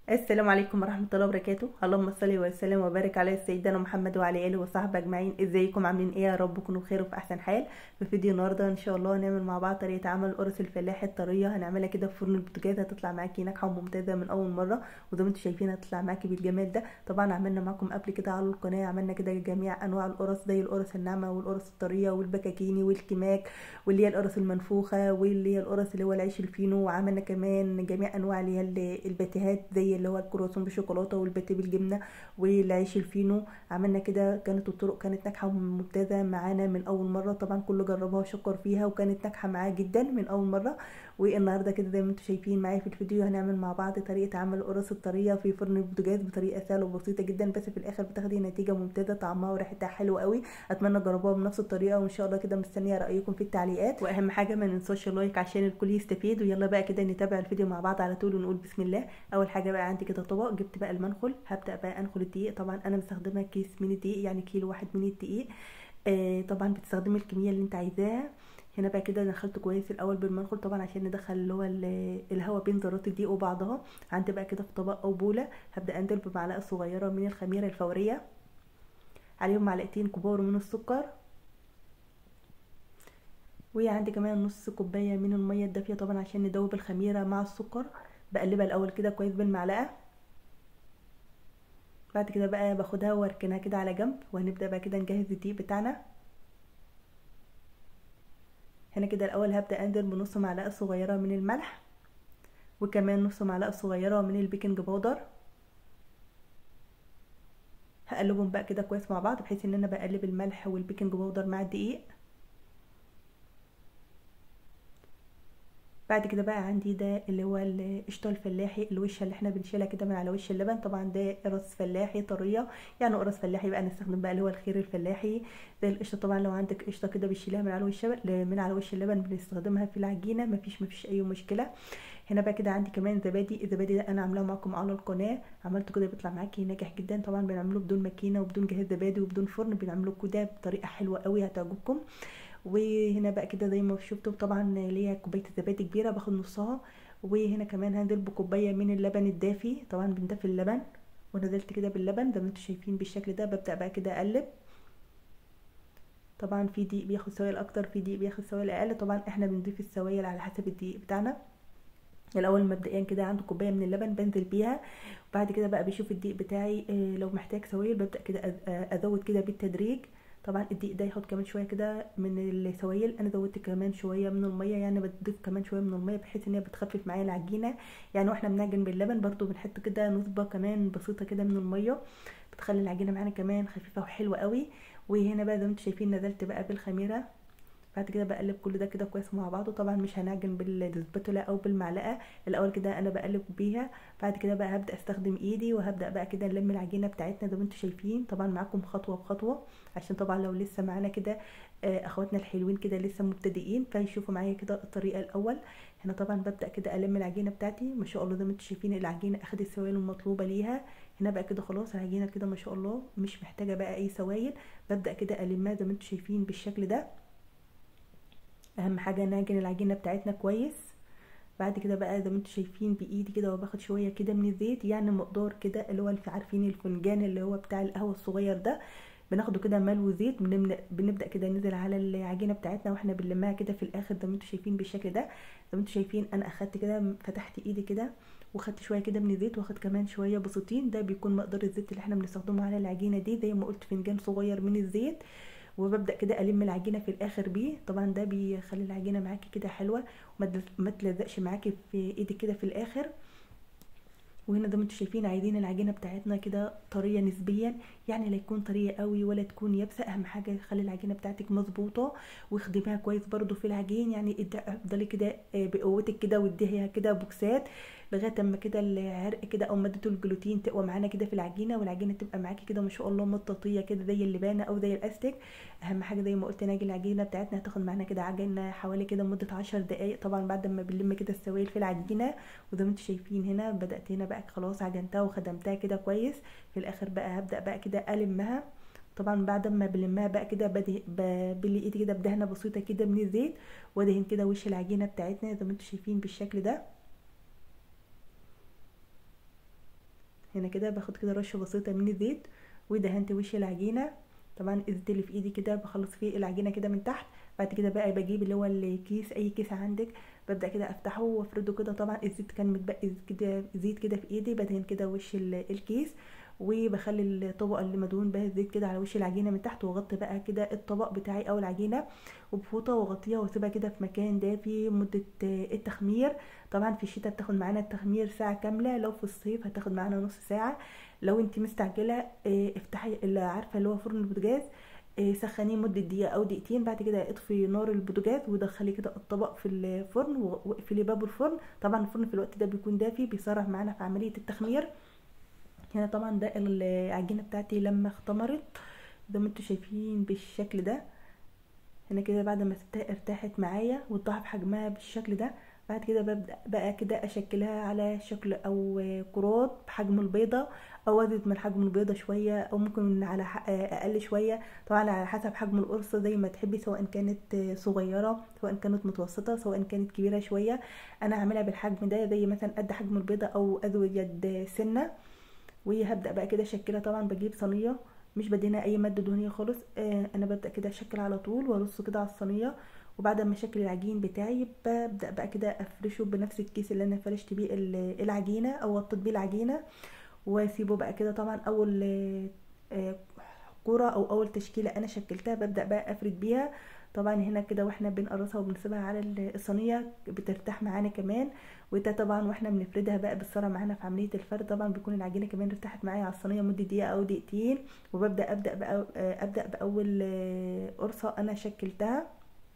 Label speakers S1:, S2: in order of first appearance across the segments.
S1: السلام عليكم ورحمة الله وبركاته اللهم صل وسلم وبارك على سيدنا محمد وعلى آله وصحبه أجمعين ازيكم عاملين ايه يا رب تكونوا بخير وفي أحسن حال في فيديو النهاردة إن شاء الله هنعمل مع بعض طريقة عمل قرص الفلاح الطرية هنعملها كده في فرن البوتاجاز هتطلع معاكي ناجحة وممتازة من أول مرة وزي ما انتم شايفين هتطلع معاكي بالجمال ده طبعا عملنا معاكم قبل كده على القناة عملنا كده جميع أنواع القرص زي القرص الناعمة والقرص الطرية والبكاكيني والكماك واللي هي القرص المنفوخة واللي هي القرص اللي هو العيش الفينو وعملنا كمان جميع أنواع اللي هي الباتيهات زي اللي هو الكرواسون بالشوكولاته والباتيه بالجبنه والعيش الفينو عملنا كده كانت الطرق كانت ناجحه وممتازه معانا من اول مره طبعا كله جربها وشكر فيها وكانت ناجحه معاه جدا من اول مره والنهارده كده زي ما انتم شايفين معايا في الفيديو هنعمل مع بعض طريقه عمل القرص الطريه في فرن البوتاجاز بطريقه سهله وبسيطه جدا بس في الاخر بتاخدي نتيجه ممتازه طعمها وريحتها حلوه قوي اتمنى تجربوها بنفس الطريقه وان شاء الله كده مستنيه رايكم في التعليقات واهم حاجه ما ننساش اللايك عشان الكل يستفيد ويلا بقى كده نتابع الفيديو مع بعض على طول ونقول بسم الله اول حاجه بقى عندي كده طبق جبت بقى المنخل هبدا بقى انخل الدقيق طبعا انا مستخدمه كيس من الدقيق يعني كيلو واحد من الدقيق آه طبعا بتستخدمي الكميه اللي انت عايزاها هنا بقى كده دخلت كويس الاول بالمنخل طبعا عشان ندخل اللي هو الهواء بين ذرات الدقيق وبعضها عندي بقى كده في طبق او بوله هبدا انزل بمعلقه صغيره من الخميره الفوريه عليهم معلقتين كبار من السكر وعندي كمان نص كوبايه من الميه الدافيه طبعا عشان ندوب الخميره مع السكر بقلبها الاول كده كويس بالمعلقه بعد كده بقى باخدها واركنها كده على جنب وهنبدا بقى كده نجهز الدقيق بتاعنا هنا كده الاول هبدا انزل بنص معلقه صغيره من الملح وكمان نص معلقه صغيره من البيكنج باودر هقلبهم بقى كده كويس مع بعض بحيث ان انا بقلب الملح والبيكنج باودر مع الدقيق بعد كده بقى عندي ده اللي هو القشطه الفلاحي الوشه اللي احنا بنشيلها كده من على وش اللبن طبعا ده قرص فلاحي طريه يعني قرص فلاحي بقى نستخدم بقى اللي هو الخير الفلاحي زي القشطه طبعا لو عندك قشطه كده بتشيلها من على وش من على وش اللبن بنستخدمها في العجينه مفيش مفيش اي مشكله هنا بقى كده عندي كمان زبادي الزبادي ده انا عاملاه معاكم على القناه عملته كده بيطلع معاكي ناجح جدا طبعا بنعمله بدون ماكينه وبدون جهاز زبادي وبدون فرن بنعمله كده بطريقه حلوه قوي هتعجبكم وهنا بقى كده زي ما شفتوا طبعا ليا كوبايه الزبادي كبيره باخد نصها وهنا كمان هنزل بكوبايه من اللبن الدافي طبعا بندفي اللبن ونزلت كده باللبن زي ما انتم شايفين بالشكل ده ببدا بقى كده اقلب طبعا في دقيق بياخد سوائل اكتر في دقيق بياخد سوائل اقل طبعا احنا بنضيف السوائل على حسب الدقيق بتاعنا الاول مبدئيا كده عنده كوبايه من اللبن بنزل بيها وبعد كده بقى بشوف الدقيق بتاعي لو محتاج سوائل ببدا كده ازود كده بالتدريج طبعا الدقيق ده ياخد كمان شويه كده من السوائل انا زودت كمان شويه من الميه يعني بضيف كمان شويه من الميه بحيث ان هي بتخفف معايا العجينه يعني واحنا بنعجن باللبن برضو بنحط كده نسبه كمان بسيطه كده من الميه بتخلي العجينه معانا كمان خفيفه وحلوه قوي وهنا بقى زي ما انتم شايفين نزلت بقى بالخميره بعد كده بقلب كل ده كده كويس مع بعضه طبعا مش هنعجن بالسباتولا او بالمعلقه الاول كده انا بقلب بيها بعد كده بقى هبدا استخدم ايدي وهبدا بقى كده نلم العجينه بتاعتنا زي ما انتم شايفين طبعا معاكم خطوه بخطوه عشان طبعا لو لسه معانا كده اخواتنا الحلوين كده لسه مبتدئين فيشوفوا معايا كده الطريقه الاول هنا طبعا ببدا كده الم العجينه بتاعتي ما شاء الله زي ما انتم شايفين العجينه اخدت السوائل المطلوبه ليها هنا بقى كده خلاص العجينه كده ما شاء الله مش محتاجه بقى اي سوائل ببدا كده المها زي ما انتم شايفين بالشكل ده اهم حاجه نعجن العجينه بتاعتنا كويس بعد كده بقى زي ما انتم شايفين بايدي كده وباخد شويه كده من الزيت يعني مقدار كده اللي هو عارفين الفنجان اللي هو بتاع القهوه الصغير ده بناخده كده ملو زيت بنبدا كده ننزل على العجينه بتاعتنا واحنا بنلمها كده في الاخر زي ما انتم شايفين بالشكل ده زي ما انتم شايفين انا اخدت كده فتحت ايدي كده وخدت شويه كده من الزيت واخد كمان شويه بسيطين ده بيكون مقدار الزيت اللي احنا بنستخدمه على العجينه دي زي ما قلت فنجان صغير من الزيت وببدا كده الم العجينه في الاخر بيه طبعا ده بيخلي العجينه معاكي كده حلوه وما تلزقش معاكي في ايدك كده في الاخر وهنا زي ما انتم شايفين عايزين العجينه بتاعتنا كده طريه نسبيا يعني لا يكون طريه قوي ولا تكون يابسه اهم حاجه خلي العجينه بتاعتك مظبوطه واخدميها كويس برده في العجين يعني افضلي كده بقوتك كده واديها كده بوكسات لغايه اما كده العرق كده او ماده الجلوتين تقوى معانا كده في العجينه والعجينه تبقى معاكي كده ما شاء الله مطاطيه كده زي اللبانه او زي الاستيك اهم حاجه زي ما قلت ناجي العجينه بتاعتنا هتاخد معانا كده عجينه حوالي كده مده عشر دقائق طبعا بعد ما بنلم كده السوائل في العجينه وزي ما انتم شايفين هنا بدات هنا بقى خلاص عجنتها وخدمتها كده كويس في الاخر بقى هبدا بقى كده المها طبعا بعد ما بلمها بقى كده بلي ايدي كده بدهنه بسيطه كده من الزيت وادهن كده وش العجينه بتاعتنا زي ما انتم شايفين بالشكل ده هنا كده باخد كده رشه بسيطه من الزيت ودهنت وش العجينه طبعا الزيت اللي في ايدي كده بخلص فيه العجينه كده من تحت بعد كده بقى بجيب اللي هو الكيس اي كيس عندك ببدا كده افتحه وافرده كده طبعا الزيت كان متبقي كده زيت كده في ايدي بدهن كده وش الكيس وبخلي الطبقه اللي مدهون بها الزيت كده على وش العجينه من تحت واغطي بقى كده الطبق بتاعي او العجينه وبفوطه واغطيها واسيبها كده في مكان دافي مده التخمير طبعا في الشتاء بتاخد معانا التخمير ساعه كامله لو في الصيف هتاخد معانا نص ساعه لو انت مستعجله افتحي اللي عارفه اللي هو فرن البوتاجاز سخنيه مده دقيقه او دقيقتين بعد كده اطفي نار البوتاجاز ودخلي كده الطبق في الفرن واقفلي باب الفرن طبعا الفرن في الوقت ده بيكون دافي بيسرع معانا في عمليه التخمير هنا طبعا ده العجينه بتاعتي لما اختمرت زي ما انتوا شايفين بالشكل ده هنا كده بعد ما سبتها ارتاحت معايا واتضاعف حجمها بالشكل ده بعد كده ببدا بقى كده اشكلها على شكل او كرات بحجم البيضه او ازيد من حجم البيضه شويه او ممكن على اقل شويه طبعا على حسب حجم القرصه زي ما تحبي سواء كانت صغيره سواء كانت متوسطه سواء كانت كبيره شويه انا هعملها بالحجم ده زي مثلا قد حجم البيضه او ازود سنه وهبدا بقى كده اشكلها طبعا بجيب صينيه مش بدينا اي ماده دهنيه خالص آه انا ببدا كده اشكل على طول وارصه كده على الصينيه وبعد ما اشكل العجين بتاعي ببدا بقى كده افرشه بنفس الكيس اللي انا فرشت بيه العجينه او وطيت بيه العجينه واسيبه بقى كده طبعا اول آه كوره او اول تشكيله انا شكلتها ببدا بقى افرد بيها طبعا هنا كده واحنا بنقرصها وبنسيبها على الصينيه بترتاح معانا كمان وده طبعا واحنا بنفردها بقى بالسرعه معانا في عمليه الفرد طبعا بيكون العجينه كمان ارتاحت معايا على الصينيه مده دقيقه او دقيقتين وببدا ابدا بقى ابدا باول قرصه انا شكلتها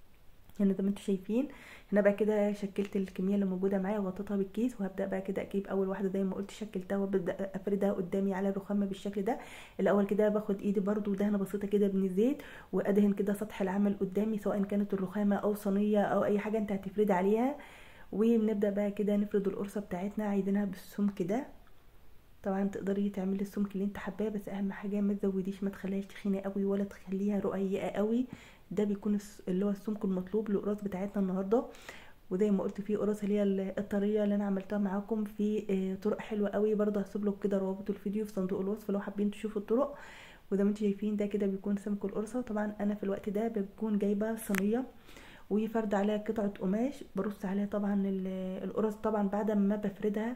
S1: هنا زي ما انتم شايفين هنا بقى كده شكلت الكميه اللي موجوده معايا وغطيتها بالكيس وهبدا بقى كده اجيب اول واحده زي ما قلت شكلتها وابدا افردها قدامي على الرخامه بالشكل ده الاول كده باخد ايدي برده دهنه بسيطه كده من الزيت وادهن كده سطح العمل قدامي سواء كانت الرخامه او صينيه او اي حاجه انت هتفردي عليها وبنبدا بقى كده نفرد القرصه بتاعتنا عايزينها بالسمك ده طبعا تقدري تعملي السمك اللي انت حباه بس اهم حاجه ما تزوديش ما تخليهاش تخينه قوي ولا تخليها رقيقه قوي ده بيكون اللي هو السمك المطلوب للقراص بتاعتنا النهارده وزي ما قلت في قراص اللي هي الطريه اللي انا عملتها معاكم في طرق حلوه قوي برضه هسيب لكم كده روابط الفيديو في صندوق الوصف لو حابين تشوفوا الطرق وزي ما انتم شايفين ده كده بيكون سمك القرصه طبعا انا في الوقت ده بكون جايبه صينيه وفرد عليها قطعه قماش برص عليها طبعا القرص طبعا بعد ما بفردها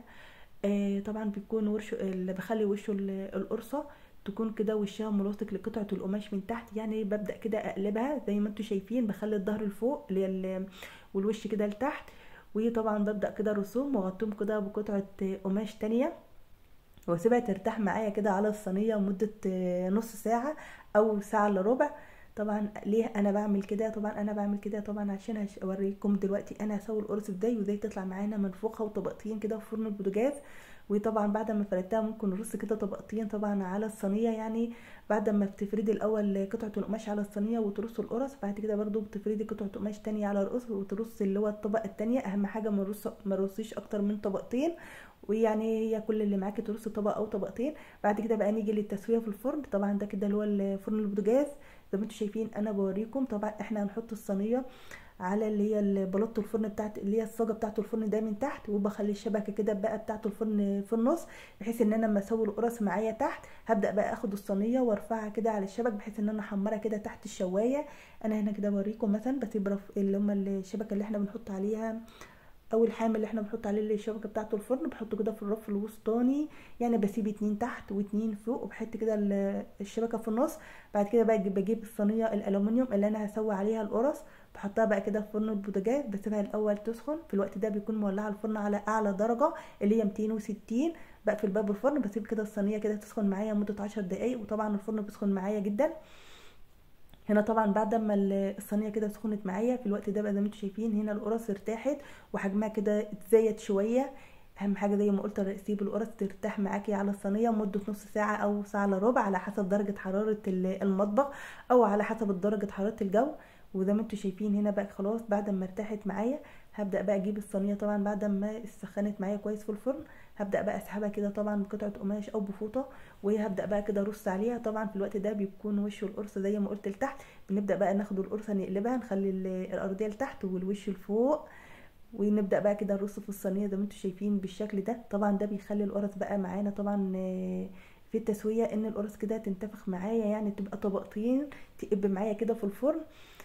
S1: طبعا بيكون وش اللي بخلي وشه القرصه تكون كده وشها ملاصق لقطعه القماش من تحت يعني ببدا كده اقلبها زي ما انتم شايفين بخلي الظهر لفوق اللي هي والوش كده لتحت وطبعا ببدا كده رسوم واغطيهم كده بقطعه قماش تانية واسيبها ترتاح معايا كده على الصينيه لمده نص ساعه او ساعه الا ربع طبعا ليه انا بعمل كده طبعا انا بعمل كده طبعا عشان اوريكم دلوقتي انا هسوي القرص ازاي وازاي تطلع معانا منفوخه وطبقتين كده في فرن البوتاجاز وطبعا بعد ما فردتها ممكن نرص كده طبقتين طبعا على الصينيه يعني بعد ما بتفردي الاول قطعه القماش على الصينيه وترصوا القرص بعد كده برضو بتفردي قطعه قماش تانية على القرص وترصي اللي هو الطبقه التانية اهم حاجه ما نرص ما نرصيش اكتر من طبقتين ويعني هي كل اللي معاكي ترصي طبقه او طبقتين بعد كده بقى نيجي للتسويه في الفرن طبعا ده كده اللي هو الفرن البوتاجاز زي ما انتم شايفين انا بوريكم طبعا احنا هنحط الصينيه على اللي هي بلاطه الفرن بتاعت اللي هي الصاجه بتاعه الفرن ده من تحت وبخلي الشبكه كده بقى بتاعه الفرن في النص بحيث ان انا لما اسوي القرص معايا تحت هبدا بقى اخد الصينيه وارفعها كده على الشبك بحيث ان انا احمرها كده تحت الشوايه انا هنا كده بوريكم مثلا بسيب اللي هم الشبكه اللي احنا بنحط عليها او الحامل اللي احنا بنحط عليه الشبكه بتاعه الفرن بحطه كده في الرف الوسطاني يعني بسيب اتنين تحت واتنين فوق وبحط كده الشبكه في النص بعد كده بقى بجيب الصينيه الالومنيوم اللي انا هسوي عليها القرص بحطها بقى كده في فرن البوتاجاز بسيبها الاول تسخن في الوقت ده بيكون مولعه الفرن على اعلى درجه اللي هي 260 بقفل باب الفرن بسيب كده الصينيه كده تسخن معايا مده 10 دقايق وطبعا الفرن بيسخن معايا جدا هنا طبعا بعد ما الصينيه كده سخنت معايا في الوقت ده بقى زي ما انتم شايفين هنا القرص ارتاحت وحجمها كده اتزايد شويه اهم حاجه زي ما قلت سيب القرص ترتاح معاكي على الصينيه مده نص ساعه او ساعه الا ربع على حسب درجه حراره المطبخ او على حسب درجه حراره الجو وزي ما انتم شايفين هنا بقى خلاص بعد ما ارتاحت معايا هبدا بقى اجيب الصينيه طبعا بعد ما سخنت معايا كويس في الفرن هبدا بقى اسحبها كده طبعا بقطعه قماش او بفوطه وهبدا بقى كده ارص عليها طبعا في الوقت ده بيكون وش القرصه زي ما قلت لتحت بنبدا بقى ناخد القرصه نقلبها نخلي الارضيه لتحت والوش لفوق ونبدا بقى كده نرص في الصينيه زي ما انتم شايفين بالشكل ده طبعا ده بيخلي القرص بقى معانا طبعا آه، في التسويه ان القرص كده تنتفخ معايا يعني تبقى طبقتين تقب معايا كده في الفرن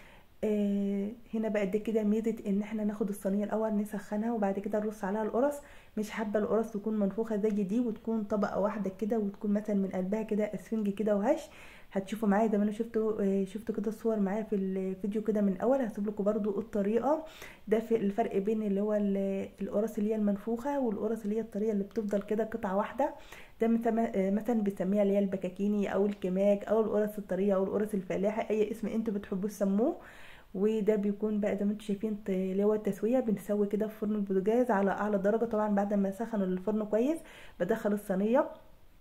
S1: آه هنا بقى دي كده ميزه ان احنا ناخد الصينيه الاول نسخنها وبعد كده نرص عليها القرص مش حابه القرص تكون منفوخه زي دي وتكون طبقه واحده كده وتكون مثلا من قلبها كده اسفنج كده وهش هتشوفوا معايا زي ما انا شفتوا آه، شفتوا كده الصور معايا في الفيديو كده من الاول هسيب لكم برده الطريقه ده في الفرق بين اللي هو ال- القرص اللي هي المنفوخه والقرص اللي هي الطريه اللي بتفضل كده قطعه واحده ده مثلا آه، مثلا بنسميها اللي هي البكاكيني او الكماك او القرص الطريه او القرص الفلاحي اي اسم انتوا بتحبوه سموه وده بيكون بقى زي ما انتم شايفين ط- اللي هو التسويه بنسوي كده في فرن البوتاجاز على اعلى درجه طبعا بعد ما سخن الفرن كويس بدخل الصينيه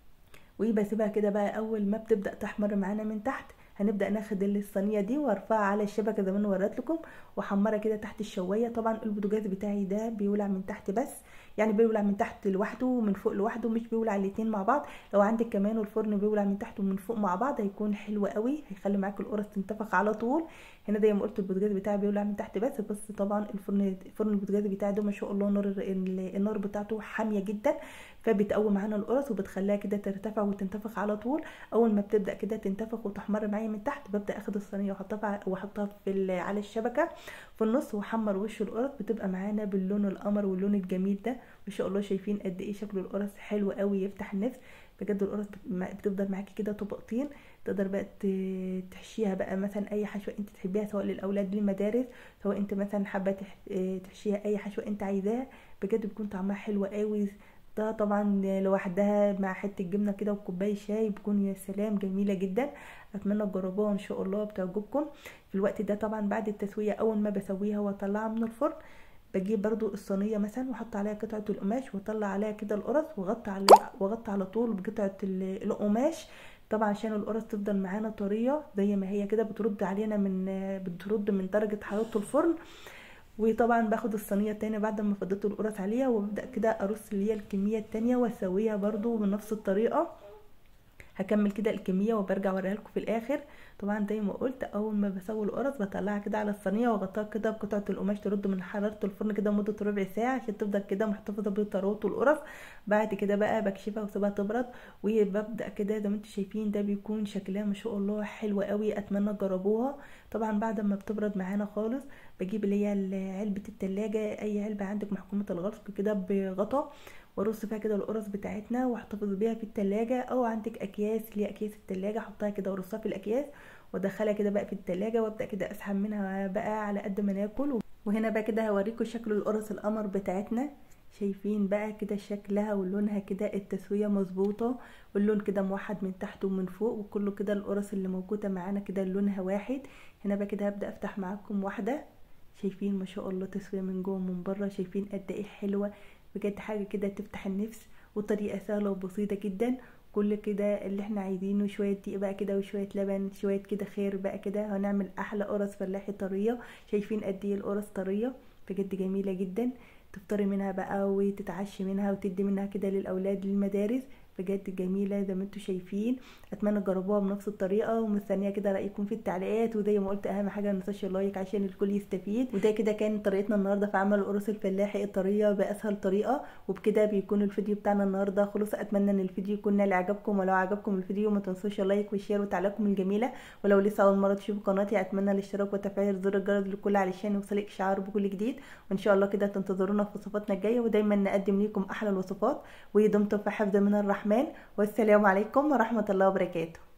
S1: وبسيبها كده بقى اول ما بتبدا تحمر معانا من تحت هنبدا ناخد الصينيه دي وارفعها على الشبكه زي ما انا وريت لكم واحمرها كده تحت الشوايه طبعا البوتاجاز بتاعي ده بيولع من تحت بس يعني بيولع من تحت لوحده ومن فوق لوحده مش بيولع الاتنين مع بعض لو عندك كمان الفرن بيولع من تحت ومن فوق مع بعض هيكون حلو قوي هيخلي معاك القرص تنتفخ على طول هنا زي ما قلت البوتاجاز بتاعي بيولع من تحت بس بس طبعا الفرن فرن البوتاجاز بتاعي ده ما شاء الله نار ال- النار بتاعته حاميه جدا فبتقوي معانا القرص وبتخليها كده ترتفع وتنتفخ على طول اول ما بتبدا كده تنتفخ وتحمر معايا من تحت ببدا اخد الصينيه واحطها واحطها في ال- على الشبكه في النص واحمر وش القرص بتبقى معانا باللون القمر واللون الجميل ده ما شاء الله شايفين قد ايه شكل القرص حلو قوي يفتح النفس بجد القرص بت- ما- بتفضل معاكي كده طبقتين تقدر بقى ت- تحشيها بقى مثلا اي حشوه انت تحبيها سواء للاولاد للمدارس سواء انت مثلا حابه تح- اه تحشيها اي حشوه انت عايزاها بجد بيكون طعمها حلو قوي ده طبعا لوحدها مع حته جبنه كده وكوبايه شاي بتكون يا سلام جميله جدا اتمنى تجربوها ان شاء الله بتعجبكم في الوقت ده طبعا بعد التسويه اول ما بسويها واطلعها من الفرن بجيب برضو الصينيه مثلا واحط عليها قطعه القماش واطلع عليها كده القرص واغطي عليها واغطي على طول بقطعه ال- القماش طبعا عشان القرص تفضل معانا طريه زي ما هي كده بترد علينا من بترد من درجه حراره الفرن وطبعا باخد الصينيه التانية بعد ما فضيت القرص عليها وببدا كده ارص اللي هي الكميه التانية واسويها برضو بنفس الطريقه هكمل كده الكميه وبرجع اوريها لكم في الاخر طبعا زي ما قلت اول ما بسوي القرص بطلعها كده على الصينيه واغطيها كده بقطعه القماش ترد من حراره الفرن كده مده ربع ساعه عشان تفضل كده محتفظه بطراوه القرص بعد كده بقى بكشفها واسيبها تبرد وببدا كده زي ما انتم شايفين ده بيكون شكلها ما شاء الله حلوه قوي اتمنى تجربوها طبعا بعد ما بتبرد معانا خالص بجيب اللي هي علبه التلاجة اي علبه عندك محكومه الغلق كده بغطا وارص فيها كده القرص بتاعتنا واحتفظ بيها في التلاجة او عندك اكياس اللي هي اكياس التلاجة احطها كده وارصها في الاكياس وادخلها كده بقى في التلاجة وابدا كده اسحب منها بقى على قد ما ناكل وهنا بقى كده هوريكم شكل القرص القمر بتاعتنا شايفين بقى كده شكلها ولونها كده التسوية مظبوطة واللون كده موحد من تحت ومن فوق وكله كده القرص اللي موجودة معانا كده لونها واحد هنا بقى كده هبدأ افتح معاكم واحدة شايفين ما شاء الله تسوية من جوه ومن بره شايفين قد ايه حلوة بجد حاجة كده تفتح النفس وطريقة سهلة وبسيطة جدا كل كده اللي احنا عايزينه شوية دقيق بقى كده وشوية لبن شوية كده خير بقى كده هنعمل احلى قرص فلاحي طرية شايفين قد ايه القرص طرية بجد جميلة جدا تفطري منها بقى وتتعشي منها وتدي منها كده للاولاد للمدارس بجد جميلة زي ما انتم شايفين اتمنى تجربوها بنفس الطريقة ومستنية كده رأيكم في التعليقات وزي ما قلت اهم حاجة منساش اللايك عشان الكل يستفيد وده كده كان طريقتنا النهاردة في عمل القرص الفلاحي الطرية بأسهل طريقة وبكده بيكون الفيديو بتاعنا النهاردة خلص اتمنى ان الفيديو يكون نال اعجابكم ولو عجبكم الفيديو ما تنسوش اللايك والشير وتعليقكم الجميلة ولو لسه اول مرة تشوفوا قناتي اتمنى الاشتراك وتفعيل زر الجرس للكل علشان يوصلك اشعار بكل جديد وان شاء الله كده تنتظرونا في وصفاتنا الجاية ودايما نقدم لكم احلى الوصفات ودمتم في حفظ من الرحمن والسلام عليكم ورحمة الله وبركاته